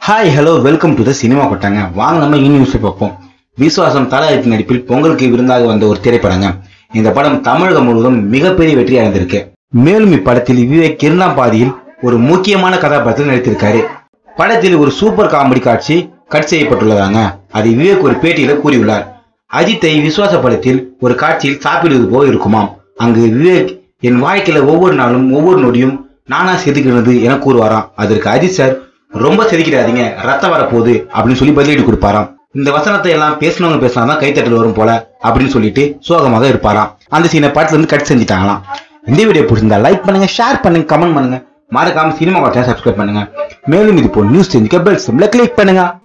hi hello welcome to the cinema கொட்டாங்க வாங்க நம்ம இனி நியூஸ் பார்ப்போம் விசுவாசம் தலாயத்து நடிப்பில் பொங்கலுக்கு விருந்தாக வந்த ஒரு திரைப்படங்க இந்த படம் தமிழகம் முழுவதும் மிகப்பெரிய வெற்றி அடைந்திருக்கு மேலும் இப்படத்தில் விவேக் இரண்டாம் பாதியில் ஒரு முக்கியமான கதாபாத்திரத்தில் நடித்திருக்காரு படத்தில் ஒரு சூப்பர் காமெடி காட்சி கட் செய்யப்பட்டுள்ளதாங்க அதை விவேக் ஒரு பேட்டியில கூறியுள்ளார் அஜித்தை விசுவாச படத்தில் ஒரு காட்சியில் சாப்பிடுவது போல் இருக்குமாம் அங்கு விவேக் என் வாழ்க்கையில ஒவ்வொரு நாளும் ஒவ்வொரு நொடியும் நானா செதுக்கிறது என கூறுவாராம் அதற்கு அஜித் சார் ரொம்ப செதுக்கிடாதீங்க ரத்தம் வரப்போகுது அப்படின்னு சொல்லி பதிலீடு கொடுப்பாராம் இந்த வசனத்தை எல்லாம் பேசினவங்க பேசினாதான் கைத்தட்டல் வரும் போல அப்படின்னு சொல்லிட்டு சோகமாக இருப்பாராம் அந்த சீனை படத்துல இருந்து கட் செஞ்சுட்டாங்களாம் இந்த வீடியோ பிடிச்சிருந்தா லைக் பண்ணுங்க ஷேர் பண்ணுங்க கமெண்ட் பண்ணுங்க மறக்காம சினிமா வாட்சா சப்ஸ்கிரைப் பண்ணுங்க மேலும் இது போல் நியூஸ் தெரிஞ்சுக்க பெல் சிம்ல கிளிக் பண்ணுங்க